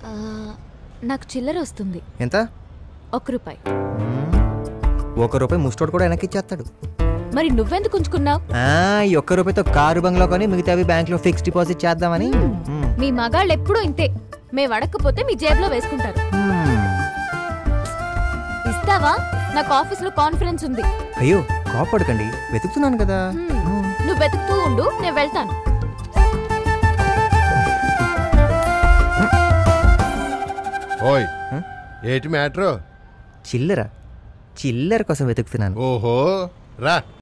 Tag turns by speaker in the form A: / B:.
A: ఆ, నాకు చిల్లర వస్తుంది
B: ఎంత
A: ఒక్క రూపాయి
B: ఒక రూపాయి ముస్టోడు కూడా వెనక్కి ఇచ్చేస్తాడు
A: మరి నువ్వెందుకు ఉంచుకున్నావు
B: ఆ, ఈ ఒక్క రూపాయితో కారు బంగ్లా కొని మిగతావి బ్యాంక్లో ఫిక్స్ డిపాజిట్ చేద్దామని మ్మ్.
A: మీ మగాళ్ళు ఎప్పుడూ ఇంతే మేము అడగకపోతే మీ జేబులో వేసుకుంటారు
B: మ్మ్.
A: ఇస్తావా నాకు ఆఫీస్లో కాన్ఫరెన్స్ ఉంది
B: అయ్యో కోపడకండి వెతుకుతున్నాను కదా
A: హ్మ్. నువ్వు వెతుకుతూ ఉండు నేను వెళ్తాను
C: ఓయ్ ఏటి మ్యాటర్
B: చిల్లర చిల్లర కోసం వెతుకుతున్నాను
C: ఓహో రా